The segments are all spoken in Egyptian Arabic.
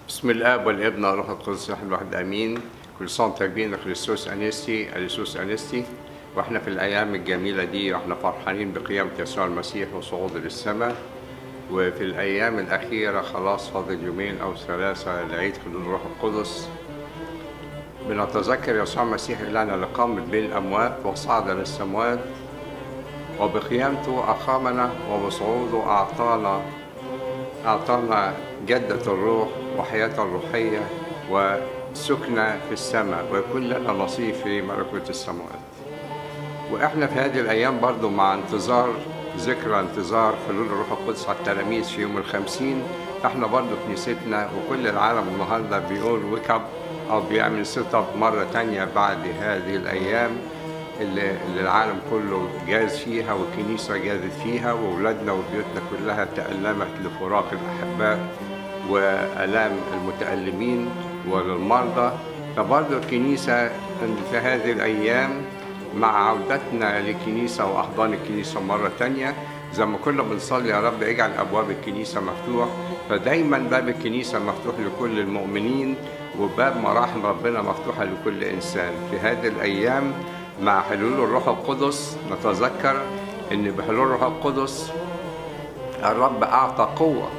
بسم الاب والابن والروح القدس واحد واحد امين كل سنه وانتم طيبين خريستوس انستي اليسوس انستي واحنا في الايام الجميله دي واحنا فرحانين بقيامه يسوع المسيح وصعوده للسماء وفي الايام الاخيره خلاص فاضل يومين او ثلاثه لعيد حلول الروح القدس بنتذكر يسوع المسيح الهنا اللي قام بين الاموات وصعد للسماوات وبقيامته اقامنا وبصعوده اعطانا أعطانا جدة الروح وحياة الروحية وسكنة في السماء ويكون لنا نصيب في ملكوت السماوات وإحنا في هذه الأيام برضو مع انتظار ذكرى انتظار حلول الروح القدس على التلاميذ في يوم الخمسين احنا برضو كنيستنا وكل العالم النهاردة بيقول ويك اب أو بيعمل سيت اب مرة تانية بعد هذه الأيام اللي, اللي العالم كله جاز فيها والكنيسة جازت فيها وأولادنا وبيوتنا كلها تألمت لفراق الأحباء وآلام المتألمين وللمرضى فبرضه الكنيسة في هذه الأيام مع عودتنا للكنيسة وأحضان الكنيسة مرة تانية زي ما كنا بنصلي يا رب اجعل أبواب الكنيسة مفتوح فدايما باب الكنيسة مفتوح لكل المؤمنين وباب مراحم ربنا مفتوحة لكل إنسان في هذه الأيام مع حلول الروح القدس نتذكر ان بحلول الروح القدس الرب اعطى قوه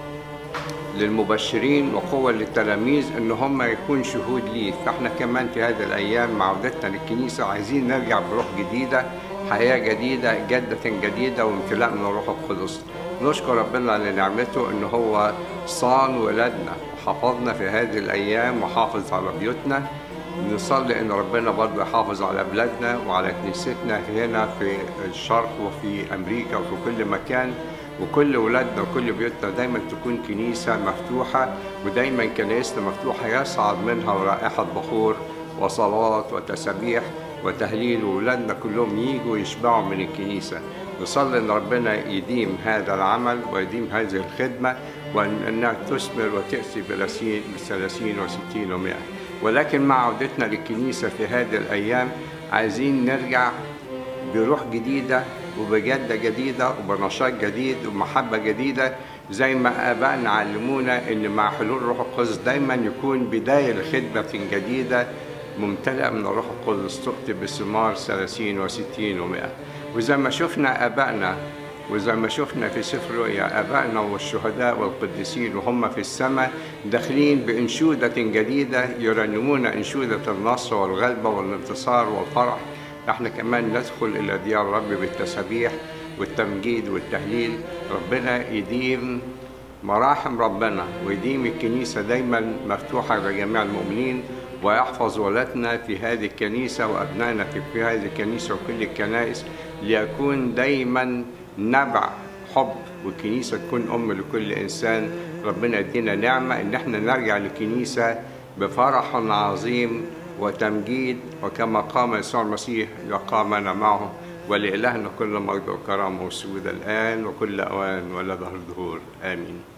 للمبشرين وقوة للتلاميذ ان هم يكون شهود ليه فاحنا كمان في هذه الايام مع عودتنا للكنيسة عايزين نرجع بروح جديدة حياة جديدة جدة جديدة وامتلاء من الروح القدس نشكر ربنا لنعمته ان هو صان ولادنا وحفظنا في هذه الايام وحافظ على بيوتنا نصلي ان ربنا برضه يحافظ على بلادنا وعلى كنيستنا هنا في الشرق وفي امريكا وفي كل مكان وكل ولادنا وكل بيوتنا دايما تكون كنيسة مفتوحة ودايما كنيسة مفتوحة يصعد منها رائحة بخور وصلوات وتسابيح وتهليل وولادنا كلهم يجوا يشبعوا من الكنيسة نصلي ان ربنا يديم هذا العمل ويديم هذه الخدمة وانها تثمر وتأتي بثلاثين وستين ومائة ولكن مع عودتنا للكنيسة في هذه الأيام عايزين نرجع بروح جديدة وبجدة جديدة وبنشاط جديد ومحبة جديدة زي ما آبائنا علمونا إن مع حلول الروح القدس دايما يكون بداية لخدمة جديدة ممتلئة من الروح القدس تكتب بثمار ثلاثين وستين ومائة وزي ما شفنا آبائنا وزي ما شفنا في سفر رؤيا آبائنا والشهداء والقديسين وهم في السماء داخلين بأنشودة جديدة يرنمون أنشودة النصر والغلبة والانتصار والفرح احنا كمان ندخل إلى ديار رب بالتسابيح والتمجيد والتهليل ربنا يديم مراحم ربنا ويديم الكنيسة دايما مفتوحة لجميع المؤمنين ويحفظ ولادنا في هذه الكنيسة وأبنائنا في هذه الكنيسة وكل الكنائس ليكون دايما نبع حب والكنيسة تكون أم لكل إنسان ربنا يدينا نعمة إن احنا نرجع للكنيسة بفرح عظيم وتمجيد وكما قام يسوع المسيح وقامنا معه ولإلهنا كل مجد وكرامة وسود الآن وكل أوان ولدهر الدهور آمين